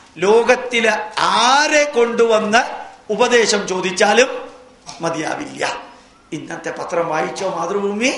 ലോകത്തില് ആരെ കൊണ്ടുവന്ന് ഉപദേശം ചോദിച്ചാലും മതിയാവില്ല ഇന്നത്തെ പത്രം വായിച്ചോ മാതൃഭൂമി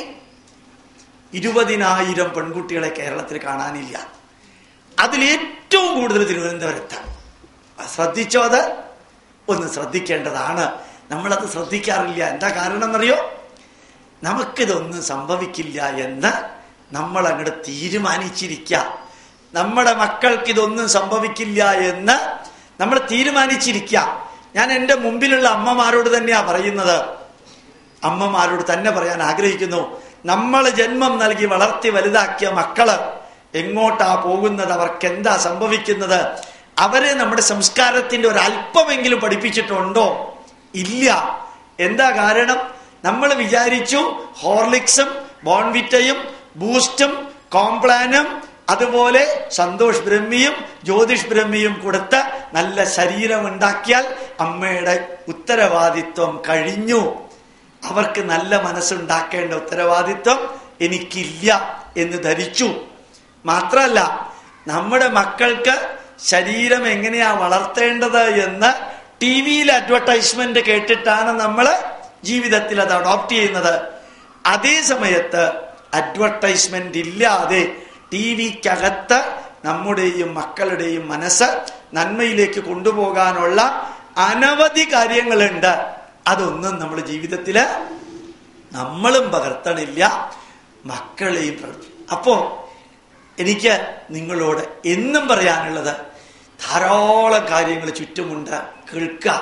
ഇരുപതിനായിരം പെൺകുട്ടികളെ കേരളത്തിൽ കാണാനില്ല അതിൽ ഏറ്റവും കൂടുതൽ തിരുവനന്തപുരത്താണ് ശ്രദ്ധിച്ചോ അത് ഒന്ന് ശ്രദ്ധിക്കേണ്ടതാണ് നമ്മളത് ശ്രദ്ധിക്കാറില്ല എന്താ കാരണം എന്നറിയോ നമുക്കിതൊന്നും സംഭവിക്കില്ല എന്ന് നമ്മൾ അങ്ങോട്ട് തീരുമാനിച്ചിരിക്കുക നമ്മുടെ മക്കൾക്ക് ഇതൊന്നും സംഭവിക്കില്ല എന്ന് നമ്മൾ തീരുമാനിച്ചിരിക്കുക ഞാൻ എൻ്റെ മുമ്പിലുള്ള അമ്മമാരോട് തന്നെയാ പറയുന്നത് അമ്മമാരോട് തന്നെ പറയാൻ ആഗ്രഹിക്കുന്നു നമ്മൾ ജന്മം നൽകി വളർത്തി വലുതാക്കിയ മക്കള് എങ്ങോട്ടാ പോകുന്നത് അവർക്ക് എന്താ സംഭവിക്കുന്നത് അവരെ നമ്മുടെ സംസ്കാരത്തിന്റെ ഒരു അല്പമെങ്കിലും പഠിപ്പിച്ചിട്ടുണ്ടോ ഇല്ല എന്താ കാരണം നമ്മൾ വിചാരിച്ചു ഹോർലിക്സും ബോൺവിറ്റയും ബൂസ്റ്റും കോംപ്ലാനും അതുപോലെ സന്തോഷ് ബ്രഹ്മിയും ജ്യോതിഷ് ബ്രഹ്മിയും കൊടുത്ത് നല്ല ശരീരം ഉണ്ടാക്കിയാൽ അമ്മയുടെ ഉത്തരവാദിത്വം കഴിഞ്ഞു അവർക്ക് നല്ല മനസ്സുണ്ടാക്കേണ്ട ഉത്തരവാദിത്വം എനിക്കില്ല എന്ന് ധരിച്ചു മാത്രല്ല നമ്മുടെ മക്കൾക്ക് ശരീരം എങ്ങനെയാ വളർത്തേണ്ടത് എന്ന് ടി വിയിൽ അഡ്വർടൈസ്മെന്റ് കേട്ടിട്ടാണ് നമ്മൾ ജീവിതത്തിൽ അത് അഡോപ്റ്റ് ചെയ്യുന്നത് അതേ സമയത്ത് അഡ്വർടൈസ്മെന്റ് ഇല്ലാതെ ടി വിക്കകത്ത് നമ്മുടെയും മക്കളുടെയും മനസ്സ് നന്മയിലേക്ക് കൊണ്ടുപോകാനുള്ള അനവധി കാര്യങ്ങളുണ്ട് അതൊന്നും നമ്മുടെ ജീവിതത്തില് നമ്മളും പകർത്തണില്ല മക്കളെയും പ്രവർത്തി അപ്പോ എനിക്ക് നിങ്ങളോട് എന്നും പറയാനുള്ളത് ധാരാളം കാര്യങ്ങൾ ചുറ്റുമുണ്ട് കേൾക്കുക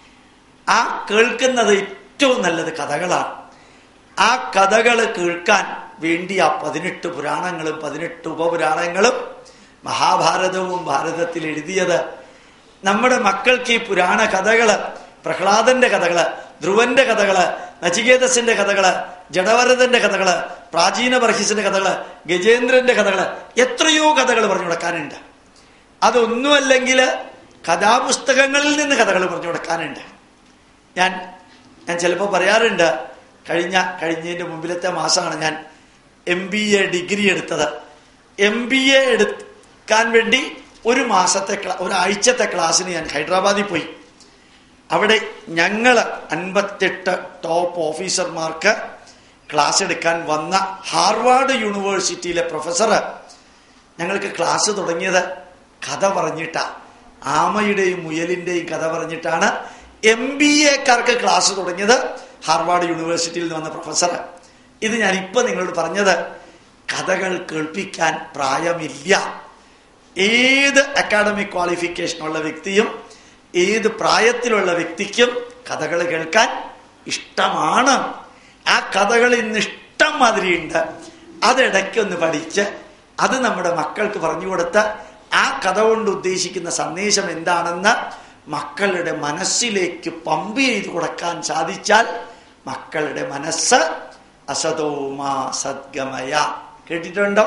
ആ കേൾക്കുന്നത് ഏറ്റവും നല്ലത് കഥകളാണ് ആ കഥകൾ കേൾക്കാൻ വേണ്ടി ആ പതിനെട്ട് പുരാണങ്ങളും പതിനെട്ട് ഉപപുരാണങ്ങളും മഹാഭാരതവും ഭാരതത്തിൽ എഴുതിയത് നമ്മുടെ മക്കൾക്ക് ഈ പുരാണ കഥകള് പ്രഹ്ലാദന്റെ കഥകള് ധ്രുവന്റെ കഥകള് നചികേതസിന്റെ കഥകള് ജഡവരതന്റെ കഥകള് പ്രാചീന ബർഹിസിന്റെ കഥകള് ഗജേന്ദ്രന്റെ കഥകള് എത്രയോ കഥകൾ പറഞ്ഞു കൊടുക്കാനുണ്ട് അതൊന്നുമല്ലെങ്കിൽ കഥാപുസ്തകങ്ങളിൽ നിന്ന് കഥകൾ പറഞ്ഞു കൊടുക്കാനുണ്ട് ഞാൻ ഞാൻ ചിലപ്പോൾ പറയാറുണ്ട് കഴിഞ്ഞ കഴിഞ്ഞതിന്റെ മുമ്പിലത്തെ മാസമാണ് ഞാൻ എം ബി എ ഡിഗ്രി എടുത്തത് എം ബി എ എടുക്കാൻ വേണ്ടി ഒരു മാസത്തെ ക്ലാ- ഒരാഴ്ചത്തെ ക്ലാസ്സിന് ഞാൻ ഹൈദരാബാദിൽ പോയി അവിടെ ഞങ്ങൾ അൻപത്തെട്ട് ടോപ്പ് ഓഫീസർമാർക്ക് ക്ലാസ് എടുക്കാൻ വന്ന ഹാർവാർഡ് യൂണിവേഴ്സിറ്റിയിലെ പ്രൊഫസർ ഞങ്ങൾക്ക് ക്ലാസ് തുടങ്ങിയത് കഥ പറഞ്ഞിട്ടാ ആമയുടെയും മുയലിന്റെയും കഥ പറഞ്ഞിട്ടാണ് എം ബി എക്കാർക്ക് ക്ലാസ് തുടങ്ങിയത് ഹാർവാർഡ് യൂണിവേഴ്സിറ്റിയിൽ നിന്ന് വന്ന പ്രൊഫസർ ഇത് ഞാൻ ഇപ്പൊ നിങ്ങളോട് പറഞ്ഞത് കഥകൾ കേൾപ്പിക്കാൻ പ്രായമില്ല ഏത് അക്കാഡമിക് ക്വാളിഫിക്കേഷൻ ഉള്ള വ്യക്തിയും ഏത് പ്രായത്തിലുള്ള വ്യക്തിക്കും കഥകൾ കേൾക്കാൻ ഇഷ്ടമാണ് ആ കഥകൾ ഇന്ന് ഇഷ്ടം മാതിരിയുണ്ട് അതിടയ്ക്കൊന്ന് പഠിച്ച് അത് നമ്മുടെ മക്കൾക്ക് പറഞ്ഞു കൊടുത്ത് ആ കഥ കൊണ്ട് ഉദ്ദേശിക്കുന്ന സന്ദേശം എന്താണെന്ന് മക്കളുടെ മനസ്സിലേക്ക് പമ്പ് ചെയ്ത് കൊടുക്കാൻ സാധിച്ചാൽ മക്കളുടെ മനസ്സ് അസതോമാ സദ്ഗമയ കേട്ടിട്ടുണ്ടോ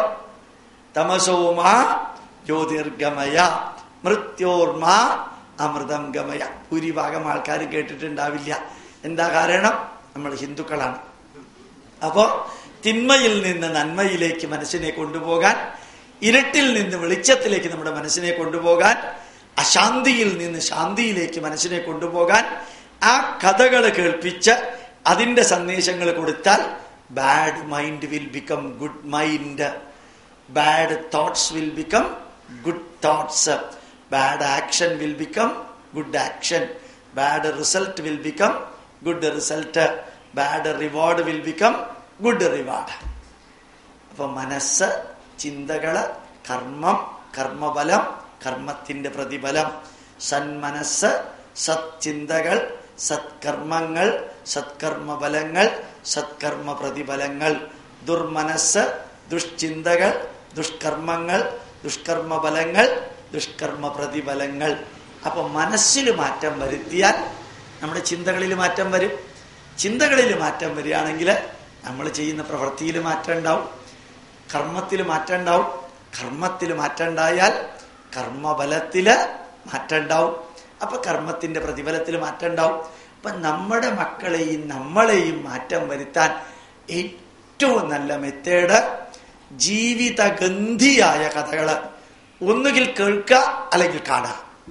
തമസോമാ ജ്യോതിർഗമയ മൃത്യോർമാ അമൃതം ഗമയ ഭൂരിഭാഗം ആൾക്കാർ കേട്ടിട്ടുണ്ടാവില്ല എന്താ കാരണം നമ്മൾ ഹിന്ദുക്കളാണ് അപ്പോ തിന്മയിൽ നിന്ന് നന്മയിലേക്ക് മനസ്സിനെ കൊണ്ടുപോകാൻ ഇരുട്ടിൽ നിന്ന് വെളിച്ചത്തിലേക്ക് നമ്മുടെ മനസ്സിനെ കൊണ്ടുപോകാൻ അശാന്തിയിൽ നിന്ന് ശാന്തിയിലേക്ക് മനസ്സിനെ കൊണ്ടുപോകാൻ ആ കഥകൾ കേൾപ്പിച്ച് അതിന്റെ സന്ദേശങ്ങൾ കൊടുത്താൽ bad mind will become good mind bad thoughts will become good thoughts bad action will become good action bad result will become good result bad reward will become good reward അപ്പൊ മനസ്സ് ചിന്തകള് കർമ്മം കർമ്മബലം കർമ്മത്തിന്റെ പ്രതിഫലം സന്മനസ് സത്ചിന്തകൾ സത്കർമ്മങ്ങൾ സത്കർമ്മഫലങ്ങൾ സത്കർമ്മ പ്രതിഫലങ്ങൾ ദുർമനസ് ദുഷ്ചിന്തകൾ ദുഷ്കർമ്മങ്ങൾ ദുഷ്കർമ്മഫലങ്ങൾ ദുഷ്കർമ്മ പ്രതിഫലങ്ങൾ അപ്പൊ മനസ്സിൽ മാറ്റം വരുത്തിയാൽ നമ്മുടെ ചിന്തകളിൽ മാറ്റം വരും ചിന്തകളിൽ മാറ്റം വരികയാണെങ്കിൽ നമ്മൾ ചെയ്യുന്ന പ്രവൃത്തിയിൽ മാറ്റം ഉണ്ടാവും കർമ്മത്തിൽ മാറ്റം ഉണ്ടാവും കർമ്മത്തിൽ മാറ്റം ഉണ്ടായാൽ കർമ്മബലത്തില് മാറ്റം ഉണ്ടാവും അപ്പൊ കർമ്മത്തിന്റെ പ്രതിഫലത്തിൽ മാറ്റം ഉണ്ടാവും അപ്പൊ നമ്മുടെ മക്കളെയും നമ്മളെയും മാറ്റം വരുത്താൻ ഏറ്റവും നല്ല മെത്തേഡ് ജീവിതഗന്ധിയായ കഥകള് ഒന്നുകിൽ കേൾക്കുക അല്ലെങ്കിൽ കാണുക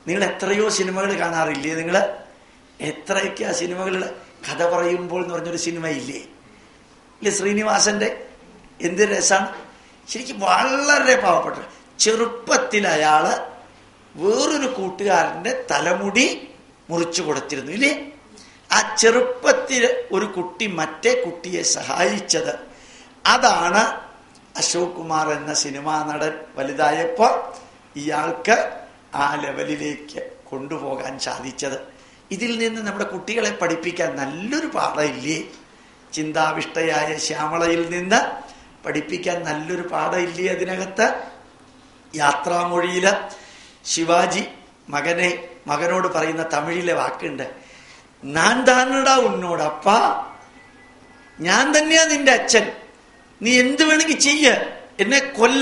നിങ്ങൾ എത്രയോ സിനിമകൾ കാണാറില്ലേ നിങ്ങൾ എത്രയൊക്കെ ആ സിനിമകളിൽ കഥ പറയുമ്പോൾ എന്ന് പറഞ്ഞൊരു സിനിമ ഇല്ലേ ഇല്ലേ ശ്രീനിവാസന്റെ എന്ത് രസമാണ് ശരിക്കും വളരെ പാവപ്പെട്ട ചെറുപ്പത്തിൽ അയാള് വേറൊരു കൂട്ടുകാരന്റെ തലമുടി മുറിച്ചു കൊടുത്തിരുന്നു ഇല്ലേ ആ ചെറുപ്പത്തിൽ ഒരു കുട്ടി മറ്റേ കുട്ടിയെ സഹായിച്ചത് അതാണ് അശോക് കുമാർ എന്ന സിനിമാ നടൻ വലുതായപ്പോൾ ഇയാൾക്ക് ആ ലെവലിലേക്ക് കൊണ്ടുപോകാൻ സാധിച്ചത് ഇതിൽ നിന്ന് നമ്മുടെ കുട്ടികളെ പഠിപ്പിക്കാൻ നല്ലൊരു പാഠമില്ലേ ചിന്താവിഷ്ടയായ ശ്യാമളയിൽ നിന്ന് പഠിപ്പിക്കാൻ നല്ലൊരു പാഠമില്ലേ അതിനകത്ത് യാത്രാമൊഴിയില് ശിവാജി മകനെ മകനോട് പറയുന്ന തമിഴിലെ വാക്കുണ്ട് ഞാൻ താനടാ ഉന്നോടപ്പ ഞാൻ തന്നെയാ നിന്റെ അച്ഛൻ നീ എന്ത് വേണമെങ്കിൽ ചെയ്യ എന്നെ കൊല്ല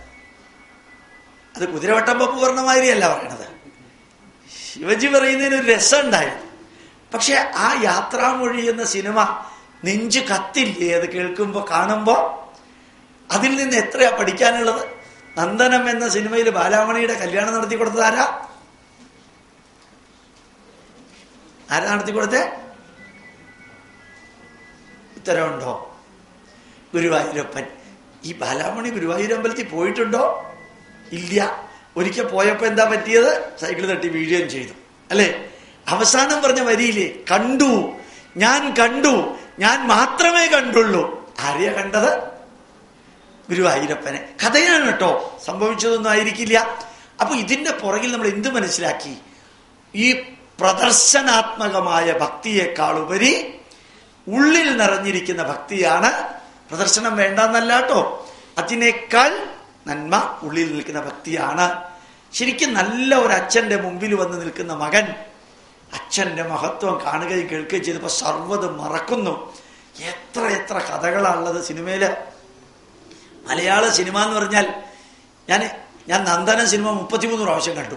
അത് കുതിരവട്ടം പപ്പ് പറഞ്ഞ മാതിരിയല്ല പറയണത് ശിവജി പറയുന്നതിന് ഒരു രസം ഉണ്ടായിരുന്നു പക്ഷെ ആ യാത്രാമൊഴി എന്ന സിനിമ നെഞ്ചു കത്തില്ലേ അത് കേൾക്കുമ്പോ കാണുമ്പോ അതിൽ നിന്ന് എത്രയാ പഠിക്കാനുള്ളത് നന്ദനം എന്ന സിനിമയിൽ ബാലാമണിയുടെ കല്യാണം നടത്തി കൊടുത്തത് ആരാ ആരാ നടത്തി കൊടുത്തേ ഉത്തരവുണ്ടോ ഗുരുവായൂരപ്പൻ ഈ ബാലാമണി ഗുരുവായൂരമ്പലത്തിൽ പോയിട്ടുണ്ടോ ഇല്ല ഒരിക്കൽ പോയപ്പോ എന്താ പറ്റിയത് സൈക്കിൾ തട്ടി വീഴുകയും ചെയ്തു അല്ലെ അവസാനം പറഞ്ഞ വരിയില്ലേ കണ്ടു ഞാൻ കണ്ടു ഞാൻ മാത്രമേ കണ്ടുള്ളൂ ആരെയാ കണ്ടത് ഗുരുവായൂരപ്പനെ കഥയാണ് കേട്ടോ സംഭവിച്ചതൊന്നും ആയിരിക്കില്ല അപ്പൊ ഇതിന്റെ പുറകിൽ നമ്മൾ എന്ത് മനസ്സിലാക്കി ഈ പ്രദർശനാത്മകമായ ഭക്തിയേക്കാൾ ഉപരി ഉള്ളിൽ നിറഞ്ഞിരിക്കുന്ന ഭക്തിയാണ് പ്രദർശനം വേണ്ടെന്നല്ല കേട്ടോ അതിനേക്കാൾ നന്മ ഉള്ളിൽ നിൽക്കുന്ന ഭക്തിയാണ് ശരിക്കും നല്ല ഒരു അച്ഛന്റെ മുമ്പിൽ വന്ന് നിൽക്കുന്ന മകൻ അച്ഛന്റെ മഹത്വം കാണുകയും കേൾക്കുകയും ചെയ്തപ്പോൾ സർവ്വതും മറക്കുന്നു എത്ര എത്ര കഥകളാണുള്ളത് സിനിമയില് മലയാള സിനിമ എന്ന് പറഞ്ഞാൽ ഞാൻ ഞാൻ നന്ദന സിനിമ മുപ്പത്തിമൂന്ന് പ്രാവശ്യം കണ്ടു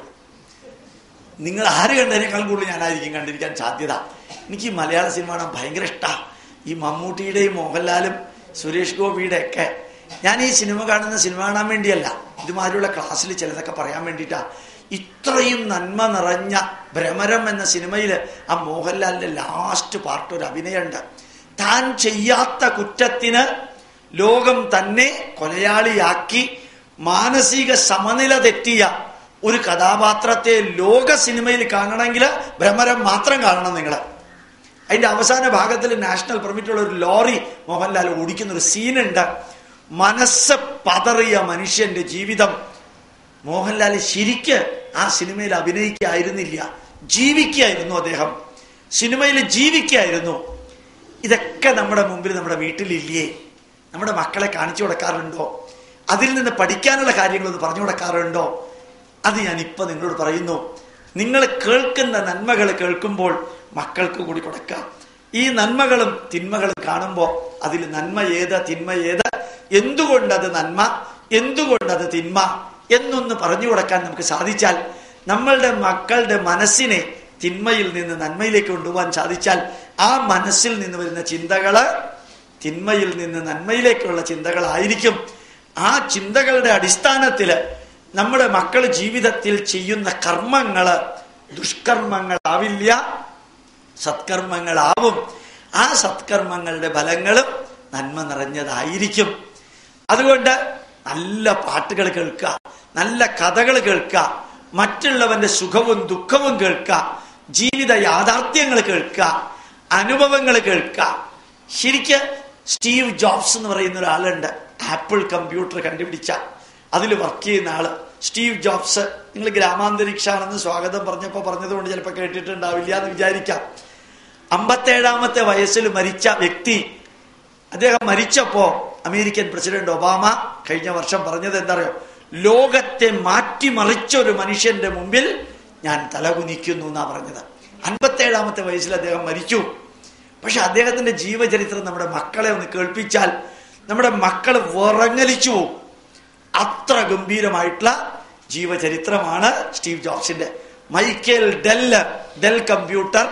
നിങ്ങൾ ആര് കണ്ടതിനേക്കാളും കൂടുതൽ ഞാനായിരിക്കും കണ്ടിരിക്കാൻ സാധ്യത എനിക്ക് ഈ മലയാള സിനിമ കാണാൻ ഭയങ്കര ഇഷ്ടമാണ് ഈ മമ്മൂട്ടിയുടെയും മോഹൻലാലും സുരേഷ് ഗോപിയുടെ ഒക്കെ ഞാൻ ഈ സിനിമ കാണുന്ന സിനിമ കാണാൻ വേണ്ടിയല്ല ഇതുമാതിരിയുള്ള ക്ലാസ്സിൽ ചിലതൊക്കെ പറയാൻ വേണ്ടിയിട്ടാ ഇത്രയും നന്മ നിറഞ്ഞ ഭ്രമരം എന്ന സിനിമയിൽ ആ മോഹൻലാലിന്റെ ലാസ്റ്റ് പാർട്ട് ഒരു അഭിനയമുണ്ട് താൻ ചെയ്യാത്ത കുറ്റത്തിന് ലോകം തന്നെ കൊലയാളിയാക്കി മാനസിക സമനില തെറ്റിയ ഒരു കഥാപാത്രത്തെ ലോക സിനിമയിൽ കാണണമെങ്കിൽ ഭ്രമരം മാത്രം കാണണം നിങ്ങൾ അതിന്റെ അവസാന ഭാഗത്തിൽ നാഷണൽ പെർമിറ്റുള്ള ഒരു ലോറി മോഹൻലാൽ ഓടിക്കുന്ന ഒരു സീനുണ്ട് മനസ്സ് പതറിയ മനുഷ്യന്റെ ജീവിതം മോഹൻലാൽ ശരിക്ക് ആ സിനിമയിൽ അഭിനയിക്കായിരുന്നില്ല ജീവിക്കായിരുന്നു അദ്ദേഹം സിനിമയിൽ ജീവിക്കായിരുന്നു ഇതൊക്കെ നമ്മുടെ മുമ്പിൽ നമ്മുടെ വീട്ടിലില്ലേ നമ്മുടെ മക്കളെ കാണിച്ചു കൊടുക്കാറുണ്ടോ അതിൽ നിന്ന് പഠിക്കാനുള്ള കാര്യങ്ങളൊന്ന് പറഞ്ഞു കൊടുക്കാറുണ്ടോ അത് ഞാൻ ഇപ്പൊ നിങ്ങളോട് പറയുന്നു നിങ്ങൾ കേൾക്കുന്ന നന്മകൾ കേൾക്കുമ്പോൾ മക്കൾക്ക് കൂടി കൊടുക്കാം ഈ നന്മകളും തിന്മകളും കാണുമ്പോൾ അതിൽ നന്മ ഏത് തിന്മ ഏത് എന്തുകൊണ്ടത് നന്മ എന്തുകൊണ്ടത് തിന്മ എന്നൊന്ന് പറഞ്ഞു കൊടുക്കാൻ നമുക്ക് സാധിച്ചാൽ നമ്മളുടെ മക്കളുടെ മനസ്സിനെ തിന്മയിൽ നിന്ന് നന്മയിലേക്ക് കൊണ്ടുപോകാൻ സാധിച്ചാൽ ആ മനസ്സിൽ നിന്ന് വരുന്ന ചിന്തകള് തിന്മയിൽ നിന്ന് നന്മയിലേക്കുള്ള ചിന്തകളായിരിക്കും ആ ചിന്തകളുടെ അടിസ്ഥാനത്തില് നമ്മുടെ മക്കൾ ജീവിതത്തിൽ ചെയ്യുന്ന കർമ്മങ്ങള് ദുഷ്കർമ്മങ്ങളാവില്ല സത്കർമ്മങ്ങളാവും ആ സത്കർമ്മങ്ങളുടെ ഫലങ്ങളും നന്മ നിറഞ്ഞതായിരിക്കും അതുകൊണ്ട് നല്ല പാട്ടുകൾ കേൾക്കുക നല്ല കഥകൾ കേൾക്കുക മറ്റുള്ളവന്റെ സുഖവും ദുഃഖവും കേൾക്കുക ജീവിത യാഥാർത്ഥ്യങ്ങൾ കേൾക്കുക അനുഭവങ്ങൾ കേൾക്കുക ശരിക്ക് സ്റ്റീവ് ജോബ്സ് എന്ന് പറയുന്ന ഒരാളുണ്ട് ആപ്പിൾ കമ്പ്യൂട്ടർ കണ്ടുപിടിച്ച അതിൽ വർക്ക് ചെയ്യുന്ന ആള് സ്റ്റീവ് ജോബ്സ് നിങ്ങൾ ഗ്രാമാന്തരീക്ഷാണെന്ന് സ്വാഗതം പറഞ്ഞപ്പോൾ പറഞ്ഞതുകൊണ്ട് ചിലപ്പോൾ കേട്ടിട്ടുണ്ടാവില്ല എന്ന് വിചാരിക്കാം അമ്പത്തേഴാമത്തെ വയസ്സിൽ മരിച്ച വ്യക്തി അദ്ദേഹം മരിച്ചപ്പോ അമേരിക്കൻ പ്രസിഡന്റ് ഒബാമ കഴിഞ്ഞ വർഷം പറഞ്ഞത് എന്താ പറയുക ലോകത്തെ മാറ്റിമറിച്ച ഒരു മനുഷ്യന്റെ മുമ്പിൽ ഞാൻ തലകുനിക്കുന്നു എന്നാ പറഞ്ഞത് അൻപത്തേഴാമത്തെ വയസ്സിൽ അദ്ദേഹം മരിച്ചു പക്ഷെ അദ്ദേഹത്തിന്റെ ജീവചരിത്രം നമ്മുടെ മക്കളെ ഒന്ന് കേൾപ്പിച്ചാൽ നമ്മുടെ മക്കൾ വിറങ്ങലിച്ചു പോകും അത്ര ഗംഭീരമായിട്ടുള്ള ജീവചരിത്രമാണ് സ്റ്റീവ് ജോബ്സിന്റെ Michael Dell Dell computer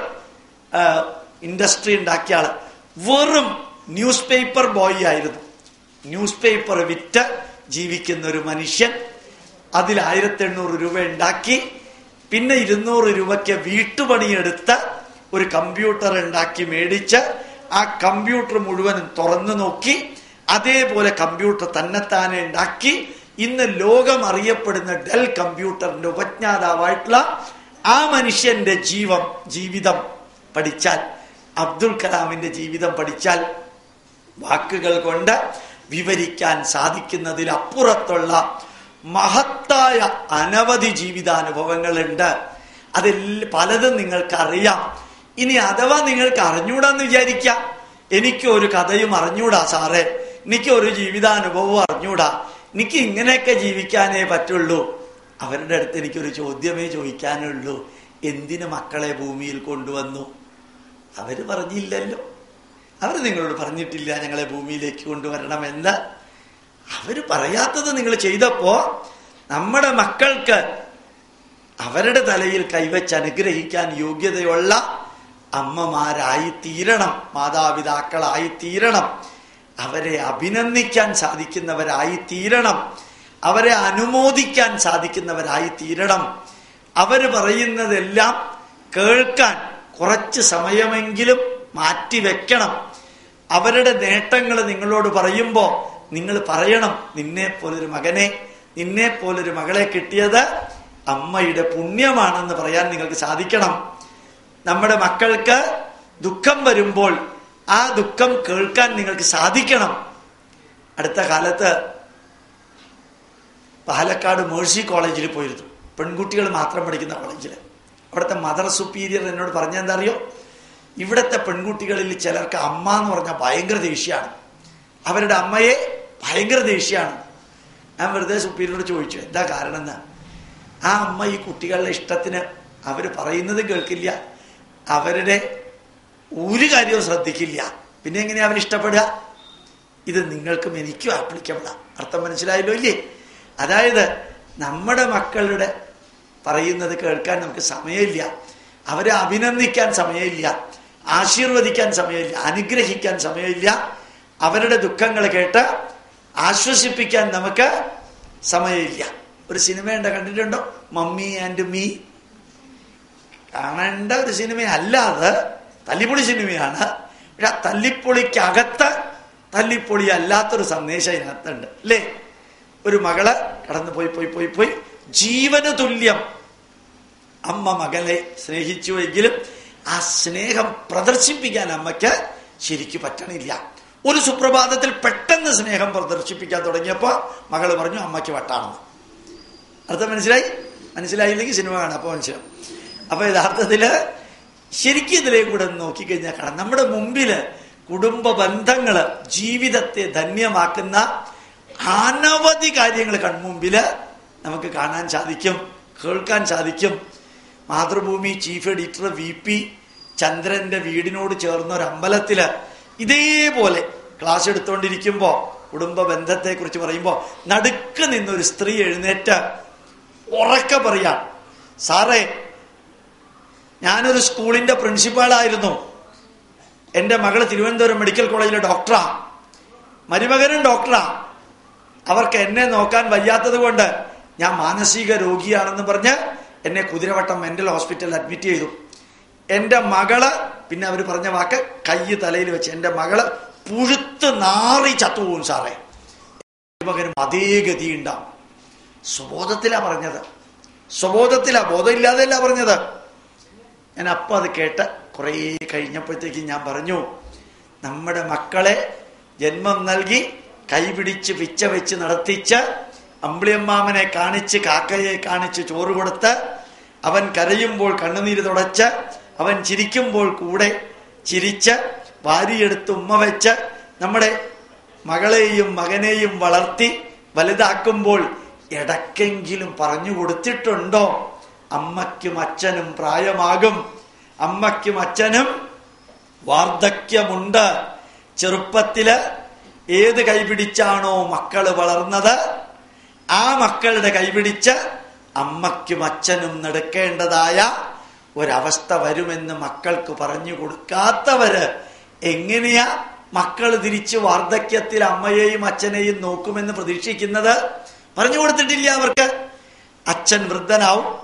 industry ഉണ്ടാക്കിയ ആള് വെറും ന്യൂസ് പേപ്പർ ബോയ് ആയിരുന്നു ന്യൂസ് പേപ്പർ വിറ്റ് ജീവിക്കുന്ന ഒരു മനുഷ്യൻ അതിൽ ആയിരത്തി എണ്ണൂറ് രൂപ ഉണ്ടാക്കി പിന്നെ ഇരുന്നൂറ് രൂപയ്ക്ക് വീട്ടുപണിയെടുത്ത് ഒരു കമ്പ്യൂട്ടർ ഉണ്ടാക്കി മേടിച്ച് ആ കമ്പ്യൂട്ടർ മുഴുവനും തുറന്നു നോക്കി അതേപോലെ കമ്പ്യൂട്ടർ തന്നെത്താനെ ഉണ്ടാക്കി ഇന്ന് ലോകം അറിയപ്പെടുന്ന ഡെൽ കമ്പ്യൂട്ടറിന്റെ ഉപജ്ഞാതാവായിട്ടുള്ള ആ മനുഷ്യന്റെ ജീവം ജീവിതം പഠിച്ചാൽ അബ്ദുൽ കലാമിന്റെ ജീവിതം പഠിച്ചാൽ വാക്കുകൾ കൊണ്ട് വിവരിക്കാൻ സാധിക്കുന്നതിലപ്പുറത്തുള്ള മഹത്തായ അനവധി ജീവിതാനുഭവങ്ങളുണ്ട് അതിൽ പലതും നിങ്ങൾക്ക് അറിയാം ഇനി അഥവാ നിങ്ങൾക്ക് അറിഞ്ഞൂടാന്ന് വിചാരിക്കാം എനിക്ക് ഒരു കഥയും അറിഞ്ഞൂടാ സാറേ എനിക്ക് ഒരു ജീവിതാനുഭവവും അറിഞ്ഞൂടാ എനിക്ക് ഇങ്ങനെയൊക്കെ ജീവിക്കാനേ പറ്റുള്ളൂ അവരുടെ അടുത്ത് എനിക്കൊരു ചോദ്യമേ ചോദിക്കാനുള്ളൂ എന്തിന് മക്കളെ ഭൂമിയിൽ കൊണ്ടുവന്നു അവര് പറഞ്ഞില്ലല്ലോ അവർ നിങ്ങളോട് പറഞ്ഞിട്ടില്ല ഞങ്ങളെ ഭൂമിയിലേക്ക് കൊണ്ടുവരണമെന്ന് അവര് പറയാത്തത് നിങ്ങൾ ചെയ്തപ്പോ നമ്മുടെ മക്കൾക്ക് അവരുടെ തലയിൽ കൈവച്ച് അനുഗ്രഹിക്കാൻ യോഗ്യതയുള്ള അമ്മമാരായി തീരണം മാതാപിതാക്കളായി തീരണം അവരെ അഭിനന്ദിക്കാൻ സാധിക്കുന്നവരായി തീരണം അവരെ അനുമോദിക്കാൻ സാധിക്കുന്നവരായി തീരണം അവര് പറയുന്നതെല്ലാം കേൾക്കാൻ കുറച്ച് സമയമെങ്കിലും മാറ്റിവെക്കണം അവരുടെ നേട്ടങ്ങൾ നിങ്ങളോട് പറയുമ്പോൾ നിങ്ങൾ പറയണം നിന്നെ പോലൊരു മകനെ നിന്നെ പോലൊരു മകളെ കിട്ടിയത് അമ്മയുടെ പുണ്യമാണെന്ന് പറയാൻ നിങ്ങൾക്ക് സാധിക്കണം നമ്മുടെ മക്കൾക്ക് ദുഃഖം വരുമ്പോൾ ആ ദുഃഖം കേൾക്കാൻ നിങ്ങൾക്ക് സാധിക്കണം അടുത്ത കാലത്ത് പാലക്കാട് മേഴ്സി കോളേജിൽ പോയിരുന്നു പെൺകുട്ടികൾ മാത്രം പഠിക്കുന്ന കോളേജിൽ അവിടുത്തെ മദർ സുപ്പീരിയർ എന്നോട് പറഞ്ഞെന്താ അറിയോ ഇവിടുത്തെ പെൺകുട്ടികളിൽ ചിലർക്ക് അമ്മ എന്ന് പറഞ്ഞാൽ ഭയങ്കര ദേഷ്യമാണ് അവരുടെ അമ്മയെ ഭയങ്കര ദേഷ്യമാണ് ഞാൻ വെറുതെ സുപ്പീരിയറോട് ചോദിച്ചു എന്താ കാരണം എന്ന് ആ അമ്മ ഈ കുട്ടികളുടെ ഇഷ്ടത്തിന് അവർ പറയുന്നത് കേൾക്കില്ല അവരുടെ ഒരു കാര്യവും ശ്രദ്ധിക്കില്ല പിന്നെ എങ്ങനെയാ അവർ ഇഷ്ടപ്പെടുക ഇത് നിങ്ങൾക്കും എനിക്കും ആപ്ലിക്കബിളാ അർത്ഥം മനസ്സിലായല്ലോ ഇല്ലേ അതായത് നമ്മുടെ മക്കളുടെ പറയുന്നത് കേൾക്കാൻ നമുക്ക് സമയമില്ല അവരെ അഭിനന്ദിക്കാൻ സമയമില്ല ആശീർവദിക്കാൻ സമയമില്ല അനുഗ്രഹിക്കാൻ സമയമില്ല അവരുടെ ദുഃഖങ്ങൾ കേട്ട് ആശ്വസിപ്പിക്കാൻ നമുക്ക് സമയമില്ല ഒരു സിനിമയുണ്ട് കണ്ടിട്ടുണ്ടോ മമ്മി ആൻഡ് മീ കാണേണ്ട ഒരു സിനിമയല്ല അത് തല്ലിപ്പൊളി സിനിമയാണ് പക്ഷെ ആ തല്ലിപ്പൊളിക്കകത്ത് തല്ലിപ്പൊളി അല്ലാത്തൊരു സന്ദേശം ഇതിനകത്തുണ്ട് അല്ലേ ഒരു മകള് കടന്നു പോയി പോയി പോയി പോയി ജീവന് തുല്യം അമ്മ മകളെ സ്നേഹിച്ചുവെങ്കിലും ആ സ്നേഹം പ്രദർശിപ്പിക്കാൻ അമ്മയ്ക്ക് ശരിക്കു പറ്റണില്ല ഒരു സുപ്രഭാതത്തിൽ പെട്ടെന്ന് സ്നേഹം പ്രദർശിപ്പിക്കാൻ തുടങ്ങിയപ്പോ മകള് പറഞ്ഞു അമ്മയ്ക്ക് വട്ടാണെന്ന് അർത്ഥം മനസ്സിലായി മനസ്സിലായില്ലെങ്കിൽ സിനിമ കാണാം അപ്പൊ മനസ്സിലാവും അപ്പൊ യഥാർത്ഥത്തില് ശരിക്കും ഇതിലേക്ക് കൂടെ ഒന്ന് നോക്കിക്കഴിഞ്ഞാൽ കാണാം നമ്മുടെ മുമ്പില് കുടുംബ ബന്ധങ്ങള് ജീവിതത്തെ ധന്യമാക്കുന്ന അനവധി കാര്യങ്ങൾ കൺമുമ്പില് നമുക്ക് കാണാൻ സാധിക്കും കേൾക്കാൻ സാധിക്കും Mathrubhumi chief editor V P ചന്ദ്രന്റെ വീടിനോട് ചേർന്ന ഒരു അമ്പലത്തില് ഇതേപോലെ ക്ലാസ് എടുത്തുകൊണ്ടിരിക്കുമ്പോ കുടുംബ ബന്ധത്തെ കുറിച്ച് പറയുമ്പോ നടുക്ക് നിന്നൊരു സ്ത്രീ എഴുന്നേറ്റ് ഉറക്കെ പറയാം സാറേ ഞാനൊരു സ്കൂളിന്റെ പ്രിൻസിപ്പാളായിരുന്നു എൻ്റെ മകള് തിരുവനന്തപുരം മെഡിക്കൽ കോളേജിലെ ഡോക്ടറാ മരുമകനും ഡോക്ടറാ അവർക്ക് എന്നെ നോക്കാൻ വയ്യാത്തത് കൊണ്ട് ഞാൻ മാനസിക രോഗിയാണെന്ന് പറഞ്ഞ് എന്നെ കുതിരവട്ടം മെന്റൽ ഹോസ്പിറ്റലിൽ അഡ്മിറ്റ് ചെയ്തു എൻ്റെ മകള് പിന്നെ അവർ പറഞ്ഞ വാക്ക് കൈ തലയിൽ വെച്ച് എൻ്റെ മകള് പുഴുത്ത് നാറി ചത്തുപോകും സാറേ മകനും അതേ ഗതി ഉണ്ടാവും സ്വബോധത്തിലാ പറഞ്ഞത് സ്വബോധത്തിലാ ബോധമില്ലാതെയല്ല പറഞ്ഞത് ഞാൻ അപ്പം അത് കേട്ട് കുറേ കഴിഞ്ഞപ്പോഴത്തേക്ക് ഞാൻ പറഞ്ഞു നമ്മുടെ മക്കളെ ജന്മം നൽകി കൈപിടിച്ച് പിച്ച വെച്ച് നടത്തിച്ച് അമ്പിളിയമ്മാമനെ കാണിച്ച് കാക്കയെ കാണിച്ച് ചോറ് കൊടുത്ത് അവൻ കരയുമ്പോൾ കണ്ണുനീര് തുടച്ച് അവൻ ചിരിക്കുമ്പോൾ കൂടെ ചിരിച്ച് വാരിയെടുത്ത് ഉമ്മ വെച്ച് നമ്മുടെ മകളെയും മകനെയും വളർത്തി വലുതാക്കുമ്പോൾ ഇടയ്ക്കെങ്കിലും പറഞ്ഞു കൊടുത്തിട്ടുണ്ടോ അമ്മയ്ക്കും അച്ഛനും പ്രായമാകും അമ്മയ്ക്കും അച്ഛനും വാർദ്ധക്യമുണ്ട് ചെറുപ്പത്തില് ഏത് കൈപിടിച്ചാണോ മക്കള് വളർന്നത് ആ മക്കളുടെ കൈപിടിച്ച് അമ്മയ്ക്കും അച്ഛനും നടക്കേണ്ടതായ ഒരവസ്ഥ വരുമെന്ന് മക്കൾക്ക് പറഞ്ഞു കൊടുക്കാത്തവര് എങ്ങനെയാ മക്കൾ തിരിച്ച് വാർദ്ധക്യത്തിൽ അമ്മയെയും അച്ഛനെയും നോക്കുമെന്ന് പ്രതീക്ഷിക്കുന്നത് പറഞ്ഞു കൊടുത്തിട്ടില്ല അവർക്ക് അച്ഛൻ വൃദ്ധനാവും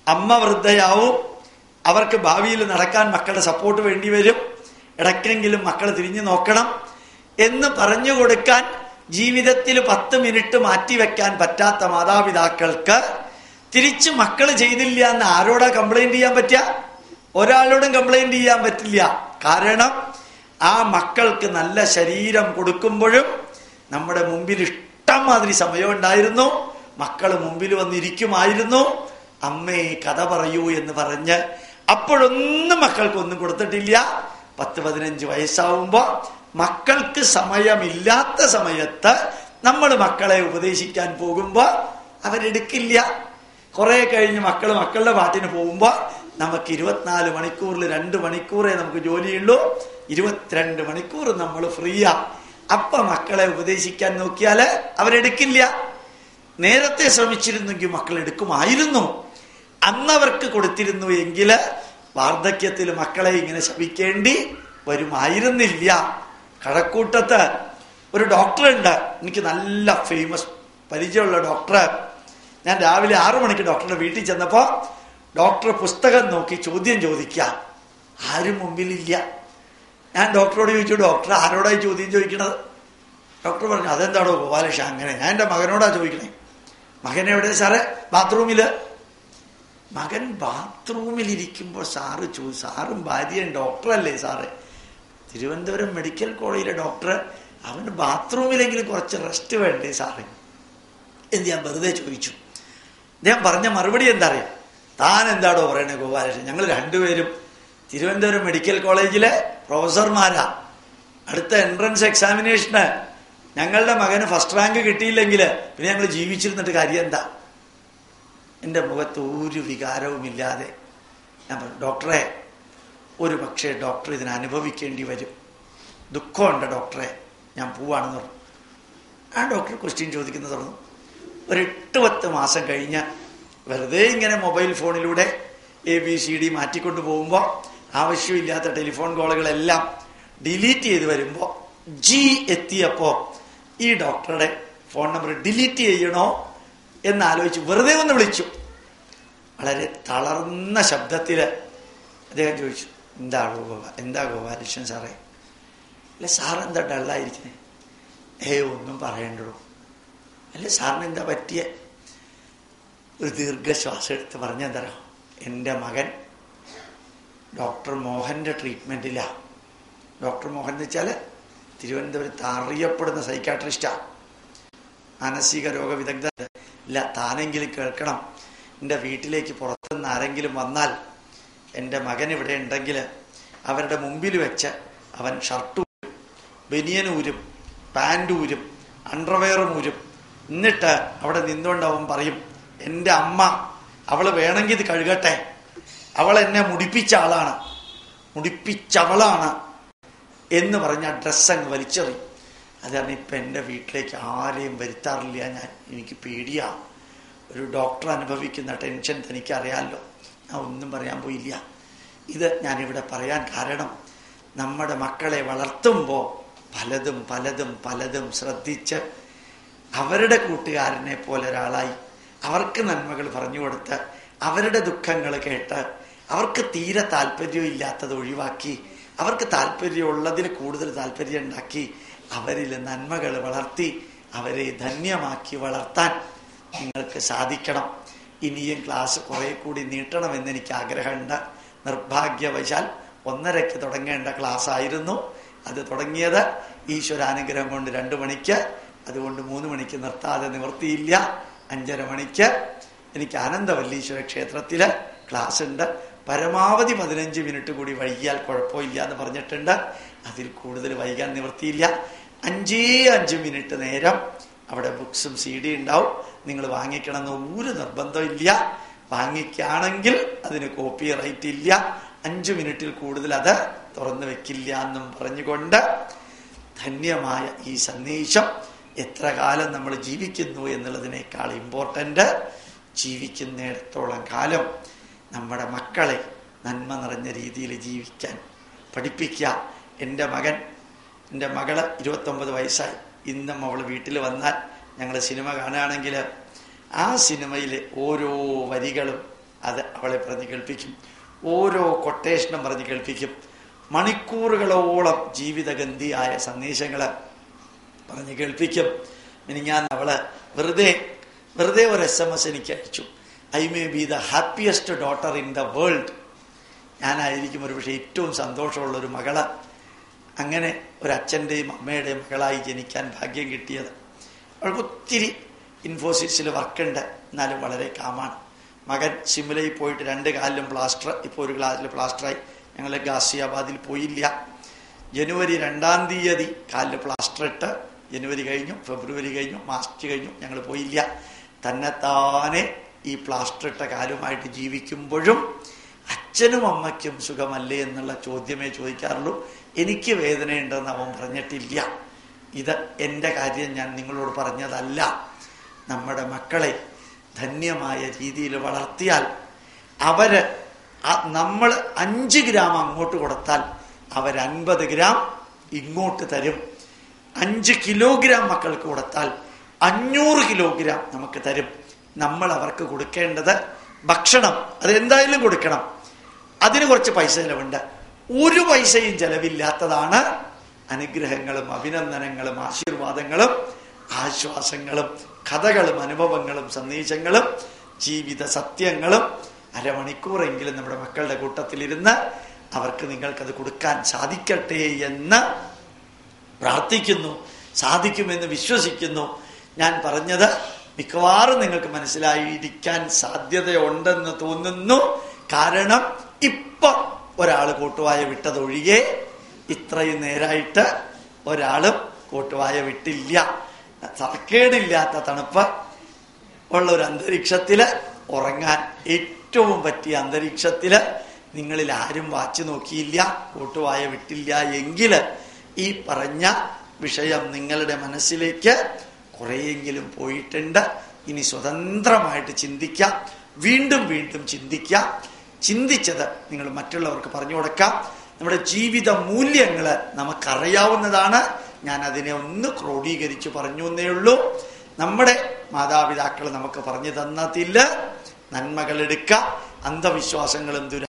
അമ്മ വൃദ്ധയാവും അവർക്ക് ഭാവിയിൽ നടക്കാൻ മക്കളുടെ സപ്പോർട്ട് വേണ്ടി വരും ഇടയ്ക്കെങ്കിലും മക്കൾ തിരിഞ്ഞു നോക്കണം എന്ന് പറഞ്ഞു കൊടുക്കാൻ ജീവിതത്തിൽ പത്ത് മിനിറ്റ് മാറ്റിവെക്കാൻ പറ്റാത്ത മാതാപിതാക്കൾക്ക് തിരിച്ച് മക്കൾ ചെയ്തില്ല എന്ന് ആരോടാ കംപ്ലൈന്റ് ചെയ്യാൻ പറ്റുക ഒരാളോടും കംപ്ലൈന്റ് ചെയ്യാൻ പറ്റില്ല കാരണം ആ മക്കൾക്ക് നല്ല ശരീരം കൊടുക്കുമ്പോഴും നമ്മുടെ മുമ്പിൽ ഇഷ്ടം മാതിരി സമയം ഉണ്ടായിരുന്നു മക്കൾ മുമ്പിൽ വന്നിരിക്കുമായിരുന്നു അമ്മേ കഥ പറയൂ എന്ന് പറഞ്ഞ് അപ്പോഴൊന്നും മക്കൾക്കൊന്നും കൊടുത്തിട്ടില്ല പത്ത് പതിനഞ്ച് വയസ്സാവുമ്പോ മക്കൾക്ക് സമയമില്ലാത്ത സമയത്ത് നമ്മൾ മക്കളെ ഉപദേശിക്കാൻ പോകുമ്പോ അവരെടുക്കില്ല കുറെ കഴിഞ്ഞ് മക്കൾ മക്കളുടെ പാട്ടിന് പോകുമ്പോ നമുക്ക് ഇരുപത്തിനാല് മണിക്കൂറിൽ രണ്ട് മണിക്കൂറേ നമുക്ക് ജോലിയുള്ളൂ ഇരുപത്തിരണ്ട് മണിക്കൂർ നമ്മൾ ഫ്രീയാ അപ്പൊ മക്കളെ ഉപദേശിക്കാൻ നോക്കിയാല് അവരെടുക്കില്ല നേരത്തെ ശ്രമിച്ചിരുന്നെങ്കിൽ മക്കൾ എടുക്കുമായിരുന്നു അന്നവർക്ക് കൊടുത്തിരുന്നു എങ്കിൽ വാർദ്ധക്യത്തിൽ മക്കളെ ഇങ്ങനെ ശപിക്കേണ്ടി വരുമായിരുന്നില്ല കഴക്കൂട്ടത്ത് ഒരു ഡോക്ടറുണ്ട് എനിക്ക് നല്ല ഫേമസ് പരിചയമുള്ള ഡോക്ടർ ഞാൻ രാവിലെ ആറു മണിക്ക് ഡോക്ടറുടെ വീട്ടിൽ ചെന്നപ്പോ ഡോക്ടർ പുസ്തകം നോക്കി ചോദ്യം ചോദിക്കുക ആരും മുമ്പിലില്ല ഞാൻ ഡോക്ടറോട് ചോദിച്ചു ഡോക്ടർ ആരോടായി ചോദ്യം ചോദിക്കണത് ഡോക്ടർ പറഞ്ഞു അതെന്താണോ ഗോപാലകൃഷ്ണ അങ്ങനെ ഞാൻ എൻ്റെ മകനോടാ ചോദിക്കണേ മകൻ എവിടെ സാറേ ബാത്റൂമില് മകൻ ബാത്റൂമിൽ ഇരിക്കുമ്പോൾ സാറ് ചോ സാറും ഭാര്യയും ഡോക്ടറല്ലേ സാറേ തിരുവനന്തപുരം മെഡിക്കൽ കോളേജിലെ ഡോക്ടർ അവന് ബാത്റൂമിലെങ്കിലും കുറച്ച് റെസ്റ്റ് വേണ്ടേ സാറേ എന്ന് ഞാൻ വെറുതെ ചോദിച്ചു ഞാൻ പറഞ്ഞ മറുപടി എന്താ അറിയാം താൻ എന്താടോ പറയണേ ഗോപാലകൃഷ്ണൻ ഞങ്ങൾ രണ്ടുപേരും തിരുവനന്തപുരം മെഡിക്കൽ കോളേജിലെ പ്രൊഫസർമാരാ അടുത്ത എൻട്രൻസ് എക്സാമിനേഷന് ഞങ്ങളുടെ മകന് ഫസ്റ്റ് റാങ്ക് കിട്ടിയില്ലെങ്കിൽ പിന്നെ ഞങ്ങൾ ജീവിച്ചിരുന്നിട്ട് കാര്യം എന്താ എൻ്റെ മുഖത്ത് ഒരു വികാരവുമില്ലാതെ ഞാൻ പറഞ്ഞു ഡോക്ടറെ ഒരു പക്ഷേ ഡോക്ടർ ഇതിനെ അനുഭവിക്കേണ്ടി വരും ദുഃഖമുണ്ട് ഡോക്ടറെ ഞാൻ പോവാണെന്ന് പറഞ്ഞു ആ ഡോക്ടർ ക്വസ്റ്റ്യൻ ചോദിക്കുന്നത് തുറന്നു ഒരു എട്ട് പത്ത് മാസം കഴിഞ്ഞ് വെറുതെ ഇങ്ങനെ മൊബൈൽ ഫോണിലൂടെ എ ബി സി ഡി മാറ്റിക്കൊണ്ട് പോകുമ്പോൾ ആവശ്യമില്ലാത്ത ടെലിഫോൺ കോളുകളെല്ലാം ഡിലീറ്റ് ചെയ്ത് വരുമ്പോൾ ജി എത്തിയപ്പോൾ ഈ ഡോക്ടറുടെ ഫോൺ നമ്പർ ഡിലീറ്റ് ചെയ്യണോ എന്നാലോചിച്ച് വെറുതെ ഒന്ന് വിളിച്ചു വളരെ തളർന്ന ശബ്ദത്തിൽ അദ്ദേഹം ചോദിച്ചു എന്താ ഗോപാ എന്താ ഗോപാലകൃഷ്ണൻ സാറേ അല്ല സാർ എന്താ ഡള്ളായിരിക്കുന്നത് ഏ ഒന്നും പറയണ്ടോ അല്ല സാറിന് എന്താ പറ്റിയ ഒരു ദീർഘശ്വാസം എടുത്ത് പറഞ്ഞെന്തറോ എൻ്റെ മകൻ ഡോക്ടർ മോഹൻ്റെ ട്രീറ്റ്മെൻറ്റിലാണ് ഡോക്ടർ മോഹൻ എന്ന് വെച്ചാൽ തിരുവനന്തപുരത്ത് അറിയപ്പെടുന്ന സൈക്കാട്രിസ്റ്റാണ് മാനസിക രോഗ വിദഗ്ധ ഇല്ല താനെങ്കിലും കേൾക്കണം എൻ്റെ വീട്ടിലേക്ക് പുറത്തുനിന്ന് ആരെങ്കിലും വന്നാൽ എൻ്റെ മകൻ ഇവിടെ ഉണ്ടെങ്കിൽ അവരുടെ മുമ്പിൽ വെച്ച് അവൻ ഷർട്ടും ബനിയനൂരും പാൻറ്റൂരും അണ്ടർവെയറും ഊരും എന്നിട്ട് അവിടെ നിന്നുകൊണ്ട് അവൻ പറയും എൻ്റെ അമ്മ അവൾ വേണമെങ്കിൽ ഇത് കഴുകട്ടെ അവൾ എന്നെ മുടിപ്പിച്ച ആളാണ് മുടിപ്പിച്ചവളാണ് എന്ന് പറഞ്ഞ ആ ഡ്രസ്സ് അങ്ങ് വലിച്ചെറിയും അതാണ് ഇപ്പം എൻ്റെ വീട്ടിലേക്ക് ആരെയും വരുത്താറില്ല ഞാൻ എനിക്ക് പേടിയാ ഒരു ഡോക്ടർ അനുഭവിക്കുന്ന ടെൻഷൻ തനിക്കറിയാമല്ലോ ഞാൻ ഒന്നും പറയാൻ പോയില്ല ഇത് ഞാനിവിടെ പറയാൻ കാരണം നമ്മുടെ മക്കളെ വളർത്തുമ്പോൾ പലതും പലതും പലതും ശ്രദ്ധിച്ച് അവരുടെ കൂട്ടുകാരനെ പോലെ ഒരാളായി അവർക്ക് നന്മകൾ പറഞ്ഞു കൊടുത്ത് അവരുടെ ദുഃഖങ്ങൾ കേട്ട് അവർക്ക് തീരെ താല്പര്യമില്ലാത്തത് ഒഴിവാക്കി അവർക്ക് താല്പര്യമുള്ളതിൽ കൂടുതൽ താല്പര്യം ഉണ്ടാക്കി അവരിൽ നന്മകൾ വളർത്തി അവരെ ധന്യമാക്കി വളർത്താൻ നിങ്ങൾക്ക് സാധിക്കണം ഇനിയും ക്ലാസ് കുറെ കൂടി നീട്ടണമെന്ന് എനിക്ക് ആഗ്രഹമുണ്ട് നിർഭാഗ്യവശാൽ ഒന്നരയ്ക്ക് തുടങ്ങേണ്ട ക്ലാസ് ആയിരുന്നു അത് തുടങ്ങിയത് ഈശ്വരാനുഗ്രഹം കൊണ്ട് രണ്ടു മണിക്ക് അതുകൊണ്ട് മൂന്ന് മണിക്ക് നിർത്താതെ നിവർത്തിയില്ല അഞ്ചര മണിക്ക് എനിക്ക് ആനന്ദവല്ലീശ്വര ക്ഷേത്രത്തില് ക്ലാസ് ഉണ്ട് പരമാവധി പതിനഞ്ച് മിനിറ്റ് കൂടി വൈകിയാൽ കുഴപ്പമില്ല എന്ന് പറഞ്ഞിട്ടുണ്ട് അതിൽ കൂടുതൽ വൈകാൻ നിവർത്തിയില്ല അഞ്ചേ അഞ്ച് മിനിറ്റ് നേരം അവിടെ ബുക്സും സി ഡി ഉണ്ടാവും നിങ്ങൾ വാങ്ങിക്കണമെന്ന് ഒരു നിർബന്ധമില്ല വാങ്ങിക്കുകയാണെങ്കിൽ അതിന് കോപ്പി റൈറ്റ് ഇല്ല അഞ്ചു മിനിറ്റിൽ കൂടുതൽ അത് തുറന്നു വെക്കില്ല എന്നും പറഞ്ഞുകൊണ്ട് ധന്യമായ ഈ സന്ദേശം എത്ര കാലം നമ്മൾ ജീവിക്കുന്നു എന്നുള്ളതിനേക്കാൾ ഇമ്പോർട്ടൻ്റ് ജീവിക്കുന്നിടത്തോളം കാലം നമ്മുടെ മക്കളെ നന്മ നിറഞ്ഞ രീതിയിൽ ജീവിക്കാൻ പഠിപ്പിക്കുക എൻ്റെ മകൻ എൻ്റെ മകള് ഇരുപത്തൊമ്പത് വയസ്സായി ഇന്നും അവൾ വീട്ടിൽ വന്നാൽ ഞങ്ങൾ സിനിമ കാണുകയാണെങ്കിൽ ആ സിനിമയിലെ ഓരോ വരികളും അത് അവളെ പറഞ്ഞ് കേൾപ്പിക്കും ഓരോ കൊട്ടേഷനും പറഞ്ഞ് കേൾപ്പിക്കും മണിക്കൂറുകളോളം ജീവിതഗന്ധിയായ സന്ദേശങ്ങൾ പറഞ്ഞ് കേൾപ്പിക്കും ഇനി ഞാൻ അവള് വെറുതെ വെറുതെ ഒരു എസ് എം എസ് എനിക്ക് അയച്ചു I may be the happiest daughter in the world ഞാനായിരിക്കും ഒരു പക്ഷേ ഏറ്റവും സന്തോഷമുള്ള ഒരു മകള് അങ്ങനെ ഒരു അച്ഛൻ്റെയും അമ്മയുടെയും മകളായി ജനിക്കാൻ ഭാഗ്യം കിട്ടിയത് അവൾക്ക് ഒത്തിരി ഇൻഫോസിസിൽ വർക്കുണ്ട് എന്നാലും വളരെ കാമാണ് മകൻ സിംലയിൽ പോയിട്ട് രണ്ട് കാലിലും പ്ലാസ്റ്റർ ഇപ്പോൾ ഒരു ക്ലാസ്സിൽ പ്ലാസ്റ്ററായി ഞങ്ങൾ ഗാസിയാബാദിൽ പോയില്ല ജനുവരി രണ്ടാം തീയതി കാലിൽ പ്ലാസ്റ്റർ ഇട്ട് ജനുവരി കഴിഞ്ഞു ഫെബ്രുവരി കഴിഞ്ഞു മാർച്ച് കഴിഞ്ഞു ഞങ്ങൾ പോയില്ല തന്നെത്താനെ ഈ പ്ലാസ്റ്റർ ഇട്ട കാലുമായിട്ട് ജീവിക്കുമ്പോഴും അച്ഛനും അമ്മയ്ക്കും സുഖമല്ലേ എന്നുള്ള ചോദ്യമേ ചോദിക്കാറുള്ളൂ എനിക്ക് വേദനയുണ്ടെന്ന് അവൻ പറഞ്ഞിട്ടില്ല ഇത് എൻ്റെ കാര്യം ഞാൻ നിങ്ങളോട് പറഞ്ഞതല്ല നമ്മുടെ മക്കളെ ധന്യമായ രീതിയിൽ വളർത്തിയാൽ അവര് നമ്മൾ അഞ്ച് ഗ്രാം അങ്ങോട്ട് കൊടുത്താൽ അവർ അൻപത് ഗ്രാം ഇങ്ങോട്ട് തരും അഞ്ച് കിലോഗ്രാം മക്കൾക്ക് കൊടുത്താൽ അഞ്ഞൂറ് കിലോഗ്രാം നമുക്ക് തരും നമ്മൾ അവർക്ക് കൊടുക്കേണ്ടത് ഭക്ഷണം അത് എന്തായാലും കൊടുക്കണം അതിന് കുറച്ച് പൈസ ചെലവുണ്ട് ഒരു പൈസയും ചെലവില്ലാത്തതാണ് അനുഗ്രഹങ്ങളും അഭിനന്ദനങ്ങളും ആശീർവാദങ്ങളും ആശ്വാസങ്ങളും കഥകളും അനുഭവങ്ങളും സന്ദേശങ്ങളും ജീവിത സത്യങ്ങളും അരമണിക്കൂറെങ്കിലും നമ്മുടെ മക്കളുടെ കൂട്ടത്തിലിരുന്ന് അവർക്ക് നിങ്ങൾക്കത് കൊടുക്കാൻ സാധിക്കട്ടെ എന്ന് പ്രാർത്ഥിക്കുന്നു സാധിക്കുമെന്ന് വിശ്വസിക്കുന്നു ഞാൻ പറഞ്ഞത് മിക്കവാറും നിങ്ങൾക്ക് മനസ്സിലായിരിക്കാൻ സാധ്യതയുണ്ടെന്ന് തോന്നുന്നു കാരണം ഇപ്പൊ ഒരാൾ കൂട്ടുവായ വിട്ടതൊഴികെ ഇത്രയും നേരായിട്ട് ഒരാളും കൂട്ടുവായ വിട്ടില്ല തറക്കേടില്ലാത്ത തണുപ്പ് ഉള്ള ഒരു അന്തരീക്ഷത്തില് ഉറങ്ങാൻ ഏറ്റവും പറ്റിയ അന്തരീക്ഷത്തില് നിങ്ങളിൽ ആരും വാച്ചു നോക്കിയില്ല കൂട്ടുവായ വിട്ടില്ല എങ്കിൽ ഈ പറഞ്ഞ വിഷയം നിങ്ങളുടെ മനസ്സിലേക്ക് കുറേയെങ്കിലും പോയിട്ടുണ്ട് ഇനി സ്വതന്ത്രമായിട്ട് ചിന്തിക്കാം വീണ്ടും വീണ്ടും ചിന്തിക്കാം ചിന്തിച്ചത് നിങ്ങൾ മറ്റുള്ളവർക്ക് പറഞ്ഞു കൊടുക്കാം നമ്മുടെ ജീവിത മൂല്യങ്ങൾ നമുക്കറിയാവുന്നതാണ് ഞാൻ അതിനെ ഒന്ന് ക്രോഡീകരിച്ച് പറഞ്ഞു എന്നേ ഉള്ളൂ നമ്മുടെ മാതാപിതാക്കൾ നമുക്ക് പറഞ്ഞു തന്നതില് നന്മകൾ എടുക്കുക അന്ധവിശ്വാസങ്ങളും ദുര